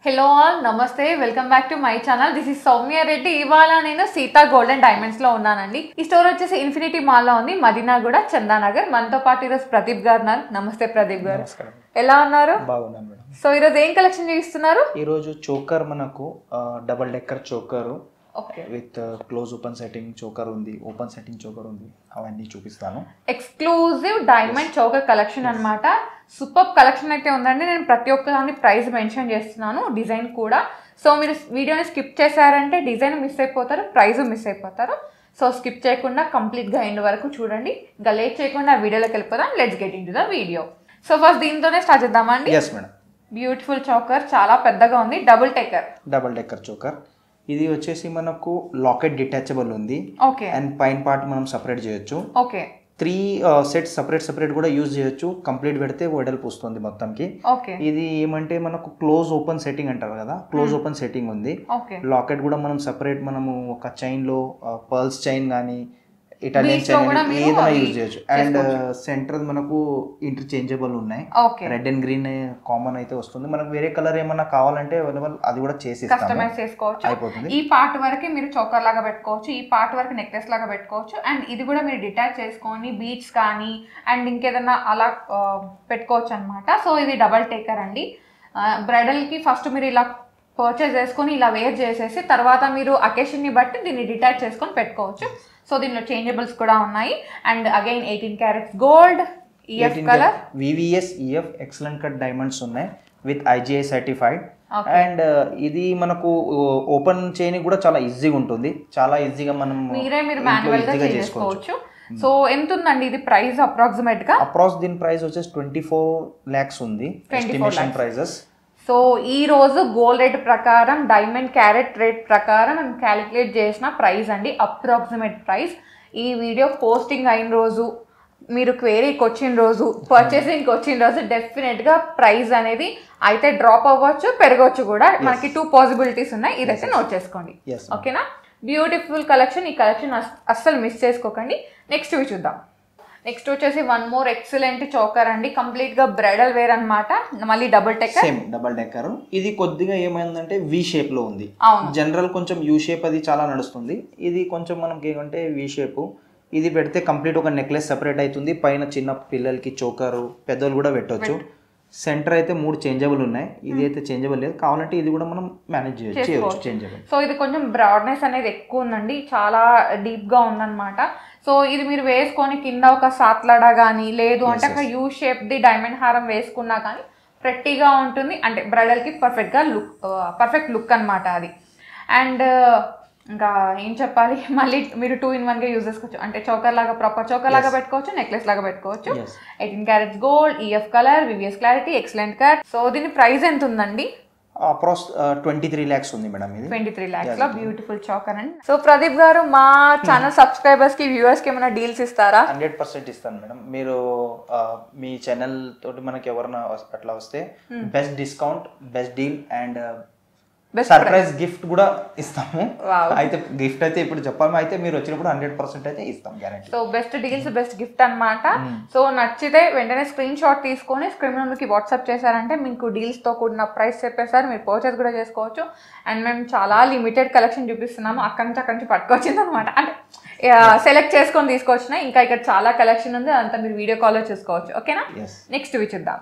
Hello all నమస్తే welcome back to my channel this is Soumya Reddy ఇవాళ నేను సీతా గోల్డెన్ డైమండ్స్ లో ఉన్నానండి ఈ స్టోర్ వచ్చేసి ఇన్ఫినిటీ మాల్ లో ఉంది మదీనాగూడ చందానగర్ మనతో పాటు ఈరోజు ప్రదీప్ గారు ఉన్నారు నమస్తే ప్రదీప్ గారు నమస్కారం ఎలా ఉన్నారు బాగున్నాను మేడం సో ఈరోజు ఏం కలెక్షన్ చూపిస్తున్నారు ఈరోజు చోకర్ మనకు double decker choker okay with close open setting choker ఉంది ఓపెన్ సెట్టింగ్ చోకర్ ఉంది అవన్నీ చూపిస్తాను ఎక్స్క్లూజివ్ డైమండ్ చౌకర్ కలెక్షన్ అన్నమాట సూపర్ కలెక్షన్ అయితే ఉందండి నేను ప్రతి ఒక్క దాన్ని ప్రైస్ మెన్షన్ చేస్తున్నాను డిజైన్ కూడా సో మీరు వీడియోని స్కిప్ చేశారంటే డిజైన్ మిస్ అయిపోతారు ప్రైస్ మిస్ అయిపోతారు సో స్కిప్ చేయకుండా కంప్లీట్గా ఎండ్ వరకు చూడండి ఇంకా లేట్ చేయకుండా ఆ వీడియోలోకి వెళ్ళిపోదాం let's get into the video so first దీంతోనే స్టార్ట్ చేద్దామండి ఎస్ మేడం బ్యూటిఫుల్ చౌకర్ చాలా పెద్దగా ఉంది double decker double decker choker ఇది వచ్చేసి మనకు లాకెట్ డిటాచబుల్ ఉంది ఓకే అండ్ పైన పార్ట్ మనం సపరేట్ చేయొచ్చు okay three sets separate separate కూడా యూజ్ చేయొచ్చు కంప్లీట్ పెడితే వెడల్పు వస్తుంది మొత్తంకి ఓకే ఇది ఏమంటే మనకు క్లోజ్ ఓపెన్ సెట్టింగ్ అంటారు కదా క్లోజ్ ఓపెన్ సెట్టింగ్ ఉంది ఓకే లాకెట్ కూడా మనం సపరేట్ మనము ఒక చైన్ లో పర్ల్స్ చైన్ కానీ ఇటాలియన్ Beads లో కూడా చైన్ మీరు ఏదైనా అవి యూజ్ చేయొచ్చు అండ్ సెంటర్ మనకు ఇంటర్చేంజబుల్ ఉన్నాయి okay red and green common అయితే వస్తుంది మనకు వేరే కలర్ ఏమన్నా కావాలంటే అవైలబుల్ అది కూడా చేసి ఇస్తాము కస్టమైజ్ చేసుకోవచ్చు అయిపోతుంది ఈ పార్ట్ వరకు మీరు చోకర్ లాగా పెట్టుకోవచ్చు ఈ పార్ట్ వరకు నెక్లెస్ లాగా పెట్టుకోవచ్చు అండ్ ఇది కూడా మీరు డిటాచ్ చేసుకొని బీచ్ కానీ అండ్ ఇంకేదన్నా అలా ఆ, పెట్టుకోవచ్చు అనమాట సో ఇది డబల్ టేకర్ అండి బ్రైడల్కి ఫస్ట్ మీరు ఇలా పర్చేస్ చేసుకొని ఇలా వేర్ చేసేసి తర్వాత మీరు అకేషన్ని బట్టి దీన్ని డిటాచ్ చేసుకొని పెట్టుకోవచ్చు సో దీనిలో చేంజబుల్స్ కూడా ఉన్నాయి and again eighteen carats gold EF colour VVS EF excellent cut diamonds ఉన్నాయి with IGI certified Okay. And ఇది మనకు ఓపెన్ చేయని కూడా చాలా ఈజీగా ఉంటుంది చాలా ఈజీగా మనం మీరే మీరు ఇంట్లో మాన్యువల్ గా ఈజీగా చేసుకోవచ్చు సో ఎంత ఉందండి ఇది ప్రైస్ అప్రాక్సిమేట్ గా అప్రాక్స్ దీని ప్రైస్ వచ్చేసి ట్వంటీ ఫోర్ ల్యాక్స్ ఉంది ఎస్టిమేషన్ ప్రైజెస్ సో ఈ రోజు గోల్డ్ రేట్ ప్రకారం డైమండ్ క్యారెట్ రేట్ ప్రకారం మేము క్యాలిక్యులేట్ చేసిన ప్రైస్ అండి అప్రాక్సిమేట్ ప్రైస్ ఈ వీడియో పోస్టింగ్ అయిన రోజు మీరు క్వేరీకి వచ్చిన రోజు పర్చేసింగ్కి వచ్చిన రోజు డెఫినెట్గా ప్రైస్ అనేది అయితే డ్రాప్ అవ్వచ్చు పెరగవచ్చు కూడా మనకి టూ పాసిబిలిటీస్ ఉన్నాయి ఇదైతే నోట్ చేసుకోండి ఎస్ ఓకేనా బ్యూటిఫుల్ కలెక్షన్ ఈ కలెక్షన్ అస్సలు మిస్ చేసుకోకండి నెక్స్ట్ ఇవి చూద్దాం నెక్స్ట్ వచ్చేసి వన్ మోర్ ఎక్సలెంట్ చోకర్ అండి కంప్లీట్ గా బ్రైడల్ వేర్ అన్నమాట మళ్ళీ double decker same double decker ఇది కొద్దిగా ఏమైందంటే వి షేప్ లో ఉంది అవును జనరల్ కొంచెం యూ షేప్ అది చాలా నడుస్తుంది ఇది కొంచెం మనకి ఏమంటే వి షేప్ ఇది పెడితే కంప్లీట్ ఒక నెక్లెస్ సెపరేట్ అవుతుంది పైన చిన్న పిల్లలకి చోకరు పెద్దలు కూడా పెట్టొచ్చు సెంటర్ అయితే మూడు చేంజబుల్ ఉన్నాయి ఇది అయితే చేంజబుల్ లేదు కావాలంటే ఇది కూడా మనం మేనేజ్ చేయొచ్చు చేయొచ్చు చేంజబుల్ సో ఇది కొంచెం బ్రాడ్నెస్ అనేది ఎక్కువ ఉందండి చాలా డీప్ గా ఉందన్నమాట సో ఇది మీరు వేసుకొని కింద ఒక సాత్లడా కానీ లేదు అంటే ఒక యూ షేప్ ది డైమండ్ హారం వేసుకున్నా కానీ ప్రెట్టీగా ఉంటుంది అంటే బ్రైడల్ కి పర్ఫెక్ట్ గా లుక్ పర్ఫెక్ట్ లుక్ అన్నమాట అది అండ్ ఇంకా ఏం చెప్పాలి మళ్ళీ మీరు టూ ఇన్ వన్ గా యూజ్ చేసుకోవచ్చు అంటే చౌకర్ లాగా ప్రాపర్ చౌకర్ లాగా పెట్టుకోవచ్చు నెక్లెస్ లాగా పెట్టుకోవచ్చు Yes. Eighteen carats gold EF colour VVS clarity excellent cut so దీని ప్రైస్ ఎంత ఉందండి అప్రాక్స్ ట్వంటీ త్రీ ల్యాక్స్ ఉంది మేడం ఇది ట్వంటీ త్రీ ల్యాక్స్ లో బ్యూటిఫుల్ చాకర్ అండి సో ప్రదీప్ గారు మా ఛానల్ సబ్స్క్రైబర్స్ కి వ్యూవర్స్ కి ఏమైనా డీల్స్ ఇస్తారా హండ్రెడ్ పర్సెంట్ ఇస్తాను మేడం మీరు ఆ, మీ ఛానల్ తోటి మనకి ఎవరైనా వస్- అట్లా వస్తే best discount best deal and Best surprise gift కూడా ఇస్తాము Wow. అయితే గిఫ్ట్ అయితే ఇప్పుడు చెప్పాము అయితే మీరు వచ్చినప్పుడు హండ్రెడ్ పర్సెంట్ అయితే ఇస్తాం guarantee so best deals best gift అన్నమాట సో నచ్చితే వెంటనే స్క్రీన్ షాట్ తీసుకొని స్క్రీన్ నెంబర్కి వాట్సాప్ చేశారంటే మీకు డీల్స్ తో కూడిన ప్రైస్ చెప్పేసారు మీరు పర్చేస్ కూడా చేసుకోవచ్చు అండ్ మేము చాలా లిమిటెడ్ కలెక్షన్ చూపిస్తున్నాము అక్కడి నుంచి అక్కడి నుంచి పట్టుకొచ్చింది అనమాట అంటే సెలెక్ట్ చేసుకొని తీసుకొచ్చిన ఇంకా ఇక్కడ చాలా కలెక్షన్ ఉంది అదంతా మీరు వీడియో కాల్లో చూసుకోవచ్చు ఓకేనా ఎస్ నెక్స్ట్ ఇవి చూద్దాం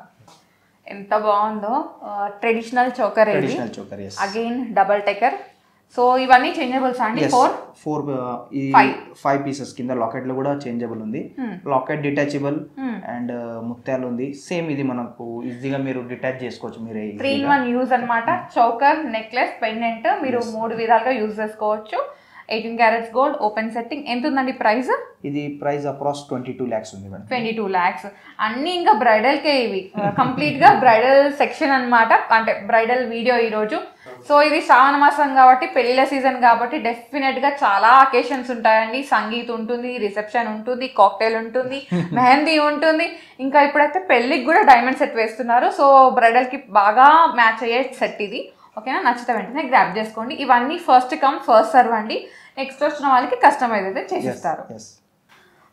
ఎంత బాగుందో ట్రెడిషనల్ చౌకర్ ఇది traditional choker yes again double decker so ఇవన్నీ చేంజబుల్స్ అండి ఫోర్ ఫోర్ ఈ ఫైవ్ పీసెస్ కింద లాకెట్ లో కూడా చేంజబుల్ ఉంది లాకెట్ డిటాచబుల్ అండ్ ముత్యాలు ఉంది సేమ్ ఇది మనకు ఈజీగా మీరు డిటాచ్ చేసుకోవచ్చు మీరే త్రీ ఇన్ వన్ యూజ్ అన్నమాట చౌకర్ నెక్లెస్ పెండెంట్ మీరు మూడు విధాలుగా యూజ్ చేసుకోవచ్చు eighteen carats gold open setting ఎంత ఉందండి ప్రైస్ ఇది price approx twenty two lakhs ఉంది మేడం ట్వంటీ టూ ల్యాక్స్ అన్ని ఇంకా బ్రైడల్ కే ఇవి కంప్లీట్ గా బ్రైడల్ సెక్షన్ అన్నమాట అంటే బ్రైడల్ వీడియో ఈ రోజు సో ఇది శ్రావణ మాసం కాబట్టి పెళ్లిళ్ళ సీజన్ కాబట్టి డెఫినెట్ గా చాలా అకేషన్స్ ఉంటాయండి సంగీత్ ఉంటుంది రిసెప్షన్ ఉంటుంది కాక్టైల్ ఉంటుంది మెహందీ ఉంటుంది ఇంకా ఇప్పుడైతే పెళ్లికి కూడా డైమండ్ సెట్ వేస్తున్నారు సో బ్రైడల్ కి బాగా మ్యాచ్ అయ్యే సెట్ ఇది ఓకేనా నచ్చితే వెంటనే గ్రాప్ చేసుకోండి ఇవన్నీ ఫస్ట్ కమ్ ఫస్ట్ సర్వ్ అండి నెక్స్ట్ వచ్చిన వాళ్ళకి కస్టమైజ్ అయితే చేసిస్తారు yes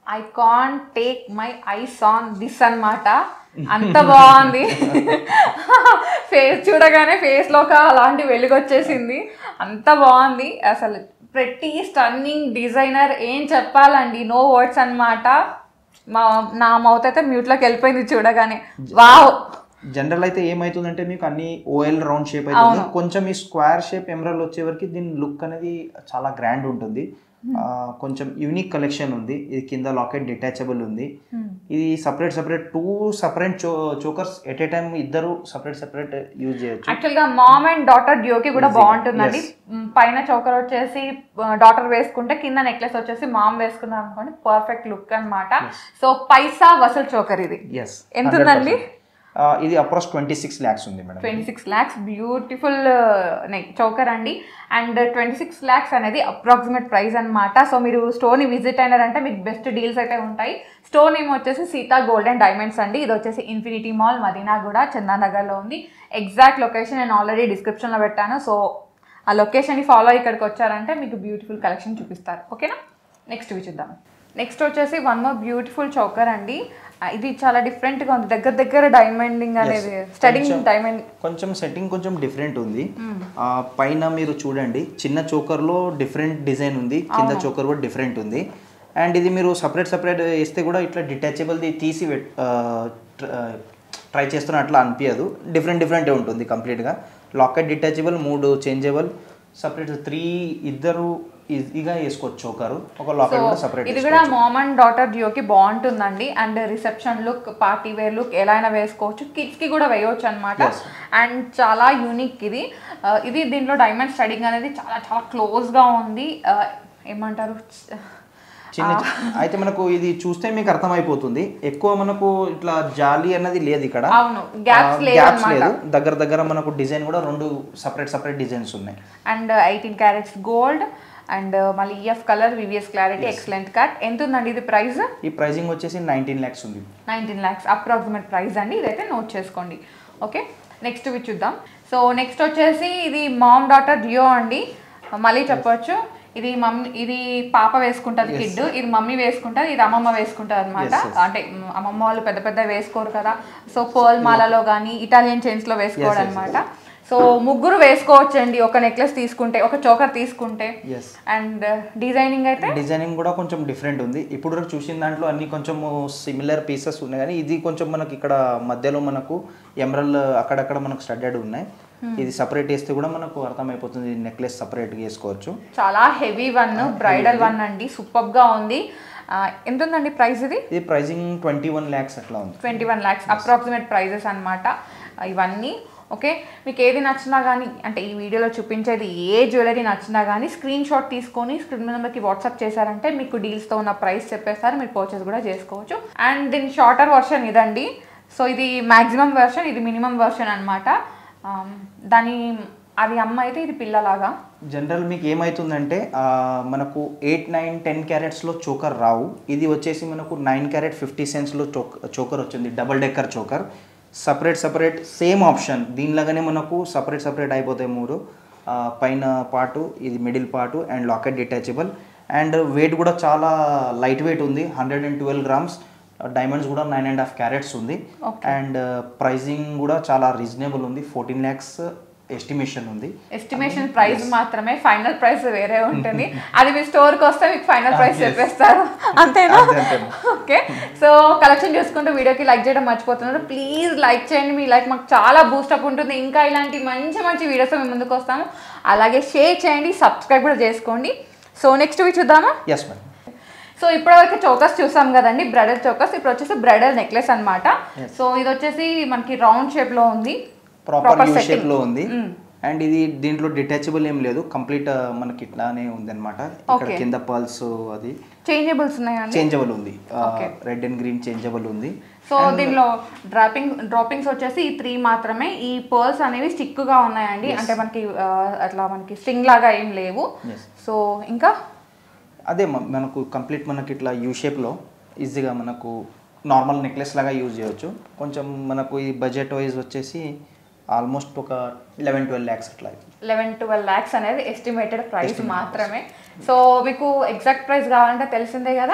I can take my eyes on this అన్నమాట అంత బాగుంది ఫేస్ చూడగానే ఫేస్ లో ఒక అలాంటి వెలుగు వచ్చేసింది అంత బాగుంది అసలు ప్రతి స్టన్నింగ్ డిజైనర్ ఏం చెప్పాలండి నో వర్డ్స్ అన్నమాట మా నా మౌత్ అయితే మ్యూట్లోకి వెళ్ళిపోయింది చూడగానే వావ్ జనరల్ అయితే ఏమైతుందంటే మీకు అన్ని ఓఎల్ రౌండ్ షేప్ అవుతుంది కొంచెం ఈ స్క్వేర్ షేప్ ఎమరల్ వచ్చే వరకు దీని లుక్ అనేది చాలా గ్రాండ్ ఉంటుంది ఆ, కొంచెం యూనిక్ కలెక్షన్ ఉంది ఇది కింద లాకెట్ డిటాచబుల్ ఉంది ఇది సపరేట్ సపరేట్ టూ సపరేట్ చో చోకర్స్ ఎట్ ఏ టైం ఇద్దరు సపరేట్ సపరేట్ యూజ్ చేయొచ్చు యాక్చువల్ గా మామ్ అండ్ డాటర్ డ్యూకి కూడా బాగుంటుందండి మ్, పైన చౌకర్ వచ్చేసి డాటర్ వేసుకుంటే కింద నెక్లెస్ వచ్చేసి మామ్ వేసుకున్నారు అనుకోండి పర్ఫెక్ట్ లుక్ అన్నమాట సో పైసా వసూల్ చౌకర్ ఇది ఎస్ ఎంత ఉందండి? ఇది అప్రాక్స్ ట్వంటీ సిక్స్ ల్యాక్స్ ఉంది madam twenty six lakhs beautiful neck choker అండి అండ్ ట్వంటీ సిక్స్ ల్యాక్స్ అనేది అప్రాక్సిమేట్ ప్రైస్ అనమాట సో మీరు స్టోర్ని విజిట్ అయినారంటే మీకు బెస్ట్ డీల్స్ అయితే ఉంటాయి స్టోర్ నేమ్ వచ్చేసి సీతా గోల్డ్ అండ్ డైమండ్స్ అండి ఇది వచ్చేసి ఇన్ఫినిటీ మాల్ మదీనా కూడా చందానగర్లో ఉంది ఎగ్జాక్ట్ లొకేషన్ నేను ఆల్రెడీ డిస్క్రిప్షన్లో పెట్టాను సో ఆ లొకేషన్ని ఫాలో ఇక్కడికి వచ్చారంటే మీకు బ్యూటిఫుల్ కలెక్షన్ చూపిస్తారు ఓకేనా నెక్స్ట్ ఇవి చూద్దాం నెక్స్ట్ వచ్చేసి వన్ మోర్ బ్యూటిఫుల్ చౌకర్ అండి ఆ, ఇది చాలా డిఫరెంట్గా ఉంది దగ్గర దగ్గర డైమండింగ్ అనేది స్టడింగ్ డైమండ్ కొంచెం సెట్టింగ్ కొంచెం డిఫరెంట్ ఉంది ఆ, పైన మీరు చూడండి చిన్న చోకర్లో డిఫరెంట్ డిజైన్ ఉంది కింద చోకర్ కూడా డిఫరెంట్ ఉంది అండ్ ఇది మీరు సపరేట్ సపరేట్ వేస్తే కూడా ఇట్లా డిటాచబుల్ది తీసి ట్రై చేస్తున్న అట్లా అనిపించదు డిఫరెంట్ డిఫరెంట్ ఉంటుంది కంప్లీట్గా లాకెట్ డిటాచబుల్ మూడు చేంజబుల్ సపరేట్ త్రీ ఇద్దరు ఈజీగా వేసుకోవచ్చు చోకరు ఒక లాకెట్ కూడా సపరేట్ ఇది కూడా మామ్ అండ్ డాటర్ జియోకి బాగుంటుందండి and reception look party wear look ఎలా అయినా వేసుకోవచ్చు కిడ్స్ కి కూడా వేయవచ్చు అనమాట అండ్ చాలా యూనిక్ ఇది ఆ, ఇది దీంట్లో డైమండ్ స్టడింగ్ అనేది చాలా చాలా క్లోజ్ గా ఉంది ఆ, ఏమంటారు చిన్న చి- అయితే మనకు ఇది చూస్తే మీకు అర్థమైపోతుంది ఎక్కువ మనకు ఇట్లా జాలి అన్నది లేదు ఇక్కడ అవును గ్యాప్స్ లేదు గ్యాప్స్ లేదు దగ్గర దగ్గర మనకు డిజైన్ కూడా రెండు సపరేట్ సపరేట్ డిజైన్స్ ఉన్నాయి and eighteen carats gold and మళ్ళీ EF colour VVS clarity excellent cut ఎంత ఉందండి ఇది ప్రైస్ ఈ ప్రైజింగ్ వచ్చేసి నైన్టీన్ ల్యాక్స్ ఉంది నైన్టీన్ ల్యాక్స్ అప్రాక్సిమేట్ ప్రైస్ అండి ఇదైతే నోట్ చేసుకోండి ఓకే నెక్స్ట్ ఇవి చూద్దాం సో నెక్స్ట్ వచ్చేసి ఇది మామ్ డాటర్ జియో అండి మళ్ళీ చెప్పొచ్చు ఇది మమ్మీ ఇది పాప వేసుకుంటది కిడ్ ఇది మమ్మీ వేసుకుంటది ఇది అమ్మమ్మ వేసుకుంటది అనమాట అంటే మ్, అమ్మమ్మ వాళ్ళు పెద్ద పెద్ద వేసుకోరు కదా సో పర్ల్ మాలలో కానీ ఇటాలియన్ చైన్స్ లో వేసుకోవడం అనమాట సో ముగ్గురు వేసుకోవచ్చండి ఒక నెక్లెస్ తీసుకుంటే ఒక చోకర్ తీసుకుంటే ఎస్ అండ్ డిజైనింగ్ అయితే డిజైనింగ్ కూడా కొంచెం డిఫరెంట్ ఉంది ఇప్పుడు వరకు చూసిన దాంట్లో అన్ని కొంచెం సిమిలర్ పీసెస్ ఉన్నాయి కానీ ఇది కొంచెం మనకి ఇక్కడ మధ్యలో మనకు ఎమరల్ అక్కడక్కడ మనకు స్టడ్డెడ్ ఉన్నాయి ఇది సపరేట్ వేస్తే కూడా మనకు అర్థమైపోతుంది నెక్లెస్ సపరేట్గా వేసుకోవచ్చు చాలా హెవీ వన్ బ్రైడల్ వన్ అండి సూపర్ గా ఉంది ఆ, ఎంత ఉందండి ప్రైస్ ఇది ఇది ప్రైజింగ్ ట్వంటీ వన్ ల్యాక్స్ అట్లా ఉంది twenty one lakhs approximate prices అనమాట ఇవన్నీ ఓకే మీకు ఏది నచ్చినా కానీ అంటే ఈ వీడియోలో చూపించేది ఏ జ్యువెలరీ నచ్చినా కానీ స్క్రీన్ షాట్ తీసుకొని స్క్రీన్ నెంబర్కి వాట్సాప్ చేశారంటే మీకు డీల్స్తో ఉన్న ప్రైస్ చెప్పేస్తారు మీరు పర్చేస్ కూడా చేసుకోవచ్చు అండ్ దీని షార్టర్ వర్షన్ ఇదండి సో ఇది మ్యాక్సిమం వెర్షన్ ఇది మినిమం వెర్షన్ అనమాట దాని అది అమ్మ అయితే ఇది పిల్లలాగా జనరల్ మీకు ఏమవుతుందంటే ఆ, మనకు ఎయిట్ నైన్ టెన్ క్యారెట్స్లో చోకర్ రావు ఇది వచ్చేసి మనకు నైన్ క్యారెట్ ఫిఫ్టీ సెన్స్లో చోక్ చోకర్ వచ్చింది double decker choker separate separate same option దీనిలాగానే మనకు సపరేట్ సపరేట్ అయిపోతాయి మూడు ఆ, పైన పార్టు ఇది middle part and locket detachable and weight కూడా చాలా లైట్ వెయిట్ ఉంది hundred and twelve grams diamonds కూడా నైన్ అండ్ హాఫ్ క్యారెట్స్ ఉంది అండ్ ప్రైజింగ్ కూడా చాలా రీజనబుల్ ఉంది ఫోర్టీన్ ల్యాక్స్ ఎస్టిమేషన్ ఉంది ఎస్టిమేషన్ ప్రైస్ మాత్రమే ఫైనల్ ప్రైస్ వేరే ఉంటుంది అది మీ స్టోర్కి వస్తే మీకు ఫైనల్ ప్రైస్ చెప్పేస్తారు అంతేనా అంతే, అంతే. ఓకే సో కలెక్షన్ చూసుకుంటూ వీడియోకి లైక్ చేయడం మర్చిపోతున్నారు ప్లీజ్ లైక్ చేయండి మీ లైక్ మాకు చాలా బూస్టప్ ఉంటుంది ఇంకా ఇలాంటి మంచి మంచి వీడియోస్ మేము ముందుకు వస్తాము అలాగే షేర్ చేయండి సబ్స్క్రైబ్ కూడా చేసుకోండి సో నెక్స్ట్ వీక్ చూద్దామా ఎస్ మేడం సో ఇప్పటివరకు చౌకస్ చూసాం కదండి బ్రైడల్ చౌకస్ ఇప్పుడు వచ్చేసి బ్రైడల్ నెక్లెస్ అన్నమాట సో ఇది వచ్చేసి మనకి రౌండ్ షేప్ లో ఉంది ప్రాపర్ యూ setting. షేప్ లో ఉంది అండ్ ఇది దీంట్లో డిటాచబుల్ ఏం లేదు కంప్లీట్ మనకి ఇట్లానే ఉంది అనమాట ఇక్కడ Okay. కింద పల్స్ అది చేంజబుల్స్ ఉన్నాయండి చేంజబుల్ ఉంది రెడ్ అండ్ గ్రీన్ చేంజబుల్ ఉంది సో దీనిలో డ్రాపింగ్ డ్రాపింగ్స్ వచ్చేసి ఈ త్రీ మాత్రమే ఈ పర్ల్స్ అనేవి స్టిక్ గా ఉన్నాయండి అంటే మనకి ఆ, అట్లా మనకి స్ట్రింగ్ లాగా ఏం లేవు Yes. సో ఇంకా అదే మ- మనకు కంప్లీట్ మనకి ఇట్లా యూ షేప్లో ఈజీగా మనకు నార్మల్ నెక్లెస్ లాగా యూజ్ చేయొచ్చు కొంచెం మనకు ఈ బడ్జెట్ వైజ్ వచ్చేసి ఆల్మోస్ట్ ఒక లెవెన్ ట్వెల్వ్ ల్యాక్స్ అట్లా లెవెన్ ట్వెల్వ్ ల్యాక్స్ అనేది ఎస్టిమేటెడ్ ప్రైస్ మాత్రమే సో మీకు ఎగ్జాక్ట్ ప్రైస్ కావాలంటే తెలిసిందే కదా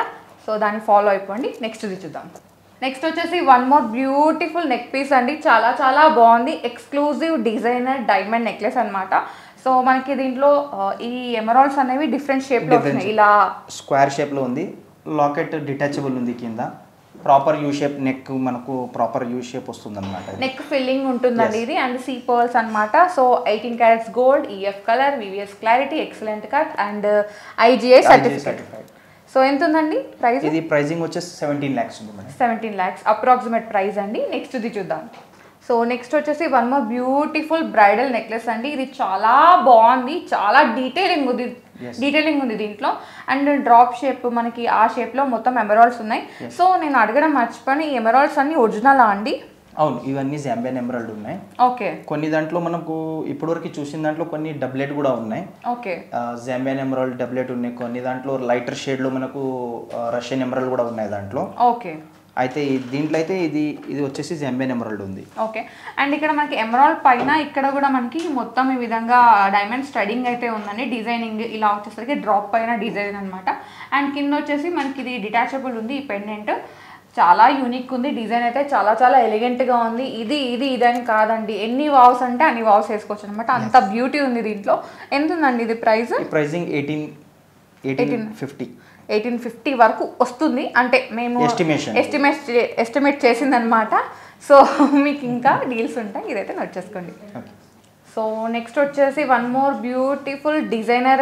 సో దాన్ని ఫాలో అయిపోండి నెక్స్ట్ ఇది చూద్దాం నెక్స్ట్ వచ్చేసి one more beautiful neck piece అండి చాలా చాలా బాగుంది ఎక్స్క్లూజివ్ డిజైనర్ డైమండ్ నెక్లెస్ అన్నమాట సో మనకి దీంట్లో ఆ, ఈ ఎమరాల్డ్స్ అనేవి డిఫరెంట్ షేప్లో Different వస్తున్నాయి ఇలా స్క్వేర్ షేప్లో ఉంది లాకెట్ డిటాచబుల్ ఉంది కింద ప్రాపర్ యూ షేప్ నెక్ మనకు ప్రాపర్ యూ షేప్ వస్తుంది అనమాట నెక్ ఫిల్లింగ్ ఉంటుందండి ఇది అండ్ సీ పర్ల్స్ అన్నమాట so eighteen carats gold EF colour VVS clarity excellent cut and IGI certificate certified so ఎంత ఉందండి ప్రైస్ ఇది ప్రైజింగ్ వచ్చేసి సెవెంటీన్ ల్యాక్స్ ఉంది madam seventeen lakhs approximate price అండి నెక్స్ట్ ఇది చూద్దాం సో నెక్స్ట్ వచ్చేసి one more beautiful bridal necklace అండి ఇది చాలా బాగుంది చాలా డీటెయిలింగ్ ఉంది Yes. డీటెయిలింగ్ ఉంది దీంట్లో అండ్ డ్రాప్ షేప్ మనకి ఆ షేప్లో మొత్తం ఎమరాల్డ్స్ ఉన్నాయి సో నేను అడగడం మర్చిపోయిన ఈ ఎమరాల్డ్స్ అన్ని ఒరిజినలా అండి అవును ఇవన్నీ జాంబియన్ ఎమరాల్డ్ ఉన్నాయి ఓకే కొన్ని దాంట్లో మనకు ఇప్పటివరకు చూసిన దాంట్లో కొన్ని డబ్లెట్ కూడా ఉన్నాయి ఓకే జాంబియన్ ఎమరాల్డ్ డబ్లెట్ ఉన్నాయి కొన్ని దాంట్లో లైటర్ షేడ్లో మనకు రష్యన్ ఎమరాల్డ్ కూడా ఉన్నాయి దాంట్లో ఓకే అయితే ఈ- దీంట్లో అయితే ఇది ఇది వచ్చేసి జాంబియన్ ఎమరాల్డ్ ఉంది ఓకే అండ్ ఇక్కడ మనకి ఎమరాల్డ్ పైన ఇక్కడ కూడా మనకి మొత్తం ఈ విధంగా డైమండ్ స్టడింగ్ అయితే ఉందండి డిజైనింగ్ ఇలా వచ్చేసరికి డ్రాప్ పైన డిజైన్ అనమాట అండ్ కింద వచ్చేసి మనకి ఇది డిటాచబుల్ ఉంది ఈ పెండెంట్ చాలా యూనిక్ ఉంది డిజైన్ అయితే చాలా చాలా ఎలిగెంట్గా ఉంది ఇది ఇది ఇదని కాదండి ఎన్ని వావ్స్ అంటే అన్ని వావ్స్ వేసుకోవచ్చు అనమాట అంత బ్యూటీ ఉంది దీంట్లో ఎంత ఉందండి ఇది ప్రైస్ ఈ pricing eighteen eighteen fifty eighteen fifty వరకు వస్తుంది అంటే మేము Estimation. ఎస్టిమేట్ ఎస్టిమేట్ చేసిందనమాట సో మీకు ఇంకా డీల్స్ ఉంటాయి ఇదైతే నోట్ చేసుకోండి సో నెక్స్ట్ వచ్చేసి one more beautiful designer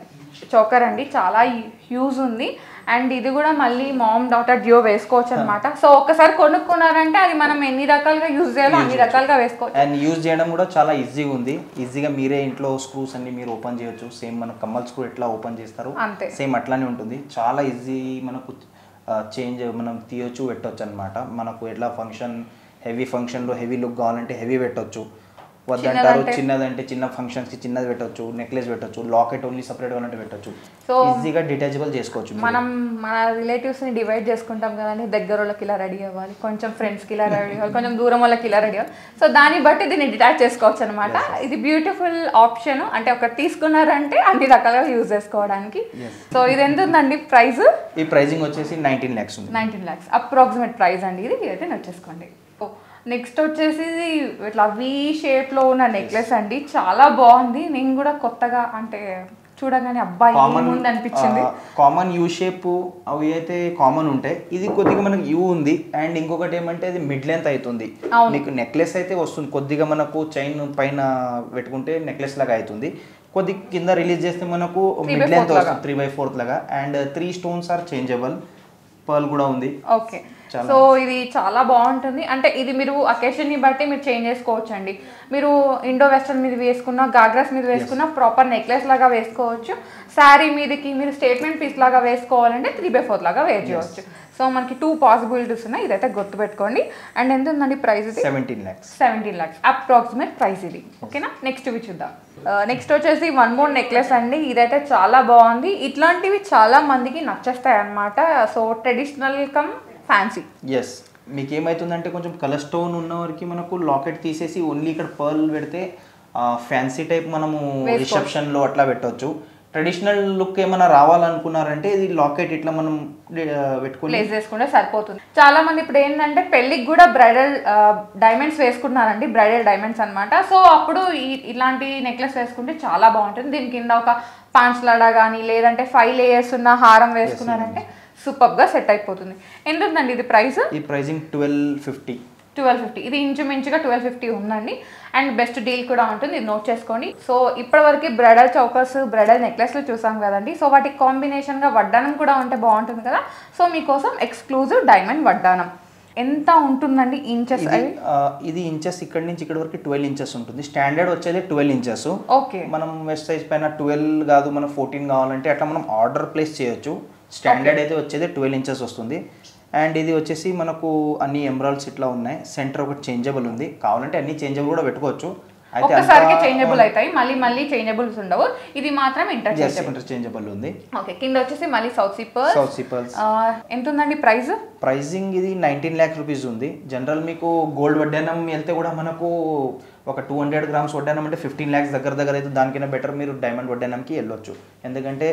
choker అండి చాలా హ్యూజ్ ఉంది అండ్ ఇది కూడా మళ్ళీ మామ్ డాటర్ జియో వేసుకోవచ్చు అనమాట సో ఒక్కసారి కొనుక్కున్నారంటే అది మనం ఎన్ని రకాలుగా యూజ్ చేయాలో అన్ని రకాలుగా వేసుకోవచ్చు అండ్ యూజ్ చేయడం కూడా చాలా ఈజీగా ఉంది ఈజీగా మీరే ఇంట్లో స్క్రూస్ అన్ని మీరు ఓపెన్ చేయొచ్చు సేమ్ మన కమ్మల్ స్క్రూ ఎట్లా ఓపెన్ చేస్తారు అంతే సేమ్ అట్లానే ఉంటుంది చాలా ఈజీ మనకు చేంజ్ మనం తీయొచ్చు పెట్టొచ్చు అనమాట మనకు ఎట్లా ఫంక్షన్ హెవీ ఫంక్షన్లో హెవీ లుక్ కావాలంటే హెవీ పెట్టొచ్చు వద్దంటారు చిన్నదంటే చిన్న ఫంక్షన్స్కి చిన్నది పెట్టొచ్చు నెక్లెస్ పెట్టొచ్చు లాకెట్ ఓన్లీ సపరేట్ కావాలంటే పెట్టొచ్చు సో ఈజీగా డిటాచబుల్ చేసుకోవచ్చు మీరు. మనం మన రిలేటివ్స్ని డివైడ్ చేసుకుంటాం కదండి దగ్గర వాళ్ళకి ఇలా రెడీ అవ్వాలి కొంచెం ఫ్రెండ్స్కి ఇలా రెడీ అవ్వాలి కొంచెం దూరం వాళ్ళకి ఇలా రెడీ అవ్వాలి సో దాన్ని బట్టి దీన్ని డిటాచ్ చేసుకోవచ్చు అనమాట ఇది బ్యూటిఫుల్ ఆప్షన్ అంటే ఒకటి తీసుకున్నారంటే అన్ని రకాలుగా యూజ్ చేసుకోవడానికి సో ఇది ఎంత ఉందండి ప్రైస్ ఈ ప్రైజింగ్ వచ్చేసి నైన్టీన్ ల్యాక్స్ ఉంది నైన్టీన్ ల్యాక్స్ అప్రాక్సిమేట్ ప్రైస్ అండి ఇది ఇదైతే నచ్చేసుకోండి నెక్స్ట్ వచ్చేసి ఇది ఇట్లా వి షేప్లో ఉన్న నెక్లెస్ అండి చాలా బాగుంది నేను కూడా కొత్తగా అంటే చూడగానే అబ్బాయి ఏముంది అనిపించింది కామన్ యూ షేప్ అవి అయితే కామన్ ఉంటాయి ఇది కొద్దిగా మనకు యూ ఉంది అండ్ ఇంకొకటి ఏమంటే అది మిడ్ లెంత్ అవుతుంది అవును. మీకు నెక్లెస్ అయితే వస్తుంది కొద్దిగా మనకు చైన్ పైన పెట్టుకుంటే నెక్లెస్ లాగా అవుతుంది కొద్ది కింద రిలీజ్ చేస్తే మనకు Three by mid length fourth వస్తుంది త్రీ బై ఫోర్త్ లాగా and three stones or changeable pearl కూడా ఉంది ఓకే సో ఇది చాలా బాగుంటుంది అంటే ఇది మీరు అకేషన్ని బట్టి మీరు చేంజ్ చేసుకోవచ్చు అండి మీరు ఇండో వెస్టర్న్ మీద వేసుకున్న గాగ్రాస్ మీద వేసుకున్న ప్రాపర్ నెక్లెస్ లాగా వేసుకోవచ్చు శారీ మీదకి మీరు స్టేట్మెంట్ పీస్ లాగా వేసుకోవాలంటే త్రీ బై ఫోర్ లాగా వేర్ చేయవచ్చు సో మనకి టూ పాసిబిలిటీస్ ఉన్నాయి ఇదైతే గుర్తుపెట్టుకోండి అండ్ ఎంత ఉందండి ప్రైస్ ఇది seventeen lakhs seventeen lakhs approximate price ఇది ఓకేనా నెక్స్ట్ ఇవి చూద్దాం నెక్స్ట్ వచ్చేసి వన్ మోర్ నెక్లెస్ అండి ఇదైతే చాలా బాగుంది ఇట్లాంటివి చాలా మందికి నచ్చేస్తాయి అన్నమాట so traditional cum fancy yes మీకు ఏమవుతుందంటే కొంచెం కలర్ స్టోన్ ఉన్న వరకు మనకు లాకెట్ తీసేసి ఓన్లీ ఇక్కడ పర్ల్ పెడితే ఫ్యాన్సీ టైప్ మనము రిసెప్షన్లో అట్లా పెట్టవచ్చు ట్రెడిషనల్ లుక్ ఏమైనా రావాలనుకున్నారంటే ఇది లాకెట్ ఇట్లా మనం ఆ, పెట్టుకుని ప్లేస్ చేసుకుంటే సరిపోతుంది చాలా మంది ఇప్పుడు ఏంటంటే పెళ్ళికి కూడా బ్రైడల్ డైమండ్స్ వేసుకుంటున్నారండి బ్రైడల్ డైమండ్స్ అన్నమాట సో అప్పుడు ఈ- ఇలాంటి నెక్లెస్ వేసుకుంటే చాలా బాగుంటుంది దీని కింద ఒక పాంచ్ లడా కానీ లేదంటే ఫైవ్ లేయర్స్ ఉన్న హారం వేసుకున్నారంటే సూపర్ గా సెట్ అయిపోతుంది ఎంత ఉందండి ఇది ప్రైస్ ఈ pricing twelve fifty twelve fifty ఇది ఇంచుమించుగా ట్వెల్వ్ ఫిఫ్టీ ఉందండి అండ్ బెస్ట్ డీల్ కూడా ఉంటుంది ఇది నోట్ చేసుకోండి సో ఇప్పటివరకు బ్రైడల్ చౌకర్స్ బ్రైడల్ నెక్లెస్లు చూసాం కదండి సో వాటికి కాంబినేషన్గా వడ్డానం కూడా ఉంటే బాగుంటుంది కదా సో మీకోసం ఎక్స్క్లూజివ్ డైమండ్ వడ్డానం ఎంత ఉంటుందండి ఇంచెస్ ఇది అవి ఆ, ఇది ఇంచెస్ ఇక్కడ నుంచి ఇక్కడ వరకు ట్వెల్వ్ ఇంచెస్ ఉంటుంది స్టాండర్డ్ వచ్చేది ట్వెల్వ్ ఇంచెస్ ఓకే మనం వెస్ట్ సైజ్ పైన ట్వెల్వ్ కాదు మనం ఫోర్టీన్ కావాలంటే అట్లా మనం ఆర్డర్ ప్లేస్ చేయొచ్చు స్టాండర్డ్ అయితే వచ్చేది ట్వెల్వ్ ఇంచెస్ వస్తుంది అండ్ ఇది వచ్చేసి మనకు అన్ని ఎమరాల్డ్స్ ఇట్లా ఉన్నాయి సెంటర్ ఒకటి చేంజబుల్ ఉంది కావాలంటే అన్ని చేంజబుల్ కూడా పెట్టుకోవచ్చు అయితే ఒక్కసారికి చేంజబుల్ అవుతాయి మళ్ళీ మళ్ళీ చేంజబుల్స్ ఉండవు ఇది మాత్రం ఇంటర్చేంజబుల్ ఇంటర్చేంజబుల్ ఉంది ఓకే కింద వచ్చేసి మళ్ళీ సౌత్ సిప్పర్ సౌత్ సిపల్స్ ఎంత ఉందండి ప్రైస్ ప్రైజింగ్ ఇది నైన్టీన్ ల్యాక్ రూపీస్ ఉంది జనరల్ మీకు గోల్డ్ వడ్డానం వెళ్తే కూడా మనకు ఒక టూ హండ్రెడ్ గ్రామ్స్ వడ్డానం అంటే ఫిఫ్టీన్ ల్యాక్స్ దగ్గర దగ్గర అయితే దానికైనా బెటర్ మీరు డైమండ్ వడ్డానంకి వెళ్ళొచ్చు ఎందుకంటే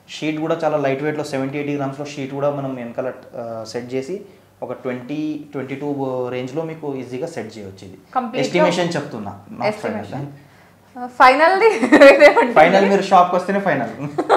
షీట్ కూడా చాలా లైట్ వెయిట్లో సెవెంటీ ఎయిటీ గ్రామ్స్లో షీట్ కూడా మనం వెనకాల సెట్ చేసి ఒక ట్వంటీ ట్వంటీ టూ రేంజ్లో మీకు ఈజీగా సెట్ చేయవచ్చు ఇది Complete గా- ఎస్టిమేషన్ చెప్తున్నా ఎస్టిమేషన్ ఫైనల్ది ఫైనల్ మీరు షాప్కి వస్తేనే final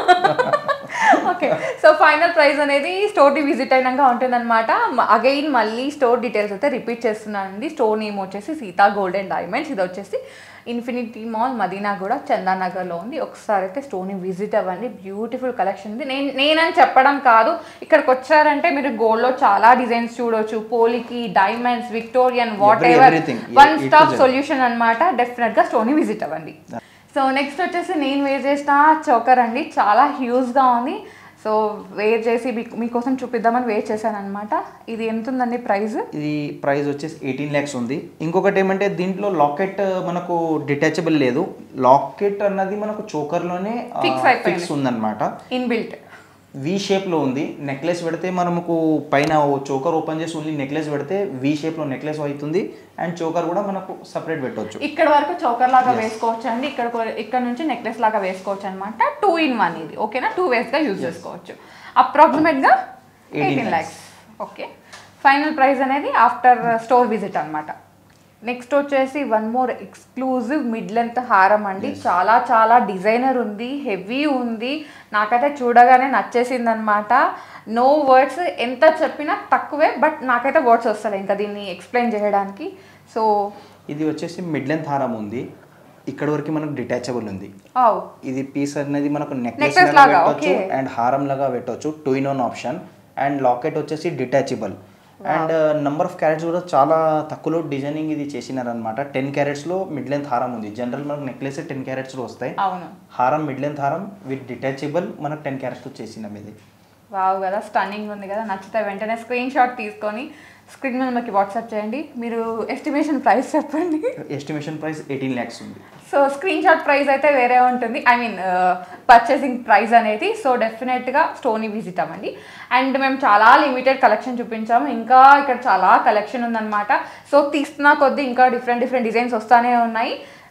okay so final price అనేది స్టోర్ని విజిట్ అయినాక ఉంటుందన్నమాట అగైన్ మళ్ళీ స్టోర్ డీటెయిల్స్ అయితే రిపీట్ చేస్తున్నానండి స్టోర్ నేమ్ వచ్చేసి సీతా గోల్డ్ అండ్ డైమండ్స్ ఇది వచ్చేసి ఇన్ఫినిటీ మాల్ మదీనా కూడా చందానగర్లో ఉంది ఒకసారి అయితే స్టోర్ని విజిట్ అవ్వండి బ్యూటిఫుల్ కలెక్షన్ ఉంది నేను నేనని చెప్పడం కాదు ఇక్కడికి వచ్చారంటే మీరు గోల్డ్లో చాలా డిజైన్స్ చూడొచ్చు polki diamonds Victorian what Every- ever everything. One A to stop Z. Solution అనమాట డెఫినెట్గా స్టోర్ని విజిట్ అవ్వండి సో నెక్స్ట్ వచ్చేసి నేను వేర్ చేసిన చోకర్ అండి చాలా హ్యూజ్గా ఉంది సో వేర్ చేసి మీకు- మీకోసం చూపిద్దామని వేర్ చేశాను అనమాట ఇది ఎంత ఉందండి ప్రైస్ ఇది ప్రైస్ వచ్చేసి ఎయిటీన్ ల్యాక్స్ ఉంది ఇంకొకటి ఏమంటే దీంట్లో లాకెట్ మనకు డిటాచబుల్ లేదు లాకెట్ అన్నది మనకు చోకర్లోనే Fix అయిపోయింది. ఫిక్స్ ఉందన్నమాట ఇన్బిల్ట్ వి షేప్లో ఉంది నెక్లెస్ పెడితే మనకు పైన చోకర్ ఓపెన్ చేసి ఓన్లీ నెక్లెస్ పెడితే వి షేప్లో నెక్లెస్ అవుతుంది అండ్ చోకర్ కూడా మనకు సపరేట్ పెట్టవచ్చు ఇక్కడ వరకు చోకర్ లాగా వేసుకోవచ్చు అండి ఇక్కడ కొ- ఇక్కడ నుంచి నెక్లెస్ లాగా వేసుకోవచ్చు అనమాట టూ ఇన్ వన్ ఇది ఓకేనా టూ వేస్గా యూజ్ చేసుకోవచ్చు అప్రాక్సిమేట్గా eighteen lakhs okay final price అనేది ఆఫ్టర్ స్టోర్ విజిట్ అన్నమాట నెక్స్ట్ వచ్చేసి one more exclusive mid length హారం అండి చాలా చాలా డిజైనర్ ఉంది హెవీ ఉంది నాకైతే చూడగానే నచ్చేసింది అనమాట నో వర్డ్స్ ఎంత చెప్పినా తక్కువే బట్ నాకైతే వర్డ్స్ వస్తాయి ఇంకా దీన్ని ఎక్స్ప్లెయిన్ చేయడానికి సో ఇది వచ్చేసి మిడ్ లెంత్ హారం ఉంది ఇక్కడ వరకు మనకు డిటాచబుల్ ఉంది ఆవ్ ఇది పీస్ అనేది మనకు నెక్లెస్ Necklace లాగా లాగా, పెట్టవచ్చు okay. అండ్ హారం లాగా పెట్టవచ్చు two in one option and locket వచ్చేసి detachable and number of carats కూడా చాలా తక్కువలో డిజైనింగ్ ఇది చేసినారనమాట టెన్ క్యారెట్స్లో మిడ్ లెంత్ హారం ఉంది జనరల్ మనకు నెక్లెస్ టెన్ క్యారెట్స్లో వస్తాయి అవును హారం మిడ్ లెంత్ హారం విత్ డిటాచబుల్ మనకు టెన్ క్యారెట్స్తో చేసినాం ఇది వావ్ కదా స్టన్నింగ్ ఉంది కదా నచ్చితే వెంటనే స్క్రీన్ షాట్ తీసుకొని స్క్రీన్ మీద మనకి వాట్సాప్ చేయండి మీరు ఎస్టిమేషన్ ప్రైస్ చెప్పండి ఎస్టిమేషన్ ప్రైస్ ఎయిటీన్ ల్యాక్స్ ఉంది సో స్క్రీన్ షాట్ ప్రైస్ అయితే వేరే ఉంటుంది ఐ మీన్ పర్చేసింగ్ ప్రైస్ అనేది సో డెఫినెట్గా స్టోర్ని విజిట్ అవ్వండి అండ్ మేము చాలా లిమిటెడ్ కలెక్షన్ చూపించాము ఇంకా ఇక్కడ చాలా కలెక్షన్ ఉందన్నమాట సో తీస్తున్న కొద్దీ ఇంకా డిఫరెంట్ డిఫరెంట్ డిజైన్స్ వస్తూనే ఉన్నాయి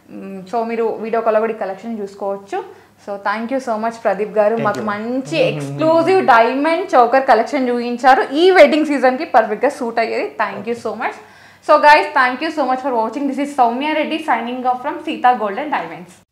సో మీరు వీడియో కాల్ కూడా కలెక్షన్ చూసుకోవచ్చు so thank you so much Pradeep garu మాకు మంచి ఎక్స్క్లూజివ్ డైమండ్ చౌకర్ కలెక్షన్ చూపించారు ఈ వెడ్డింగ్ సీజన్కి పర్ఫెక్ట్గా సూట్ అయ్యేది thank you so much so guys thank you so much for watching this is Soumya Reddy signing off from Sita golden diamonds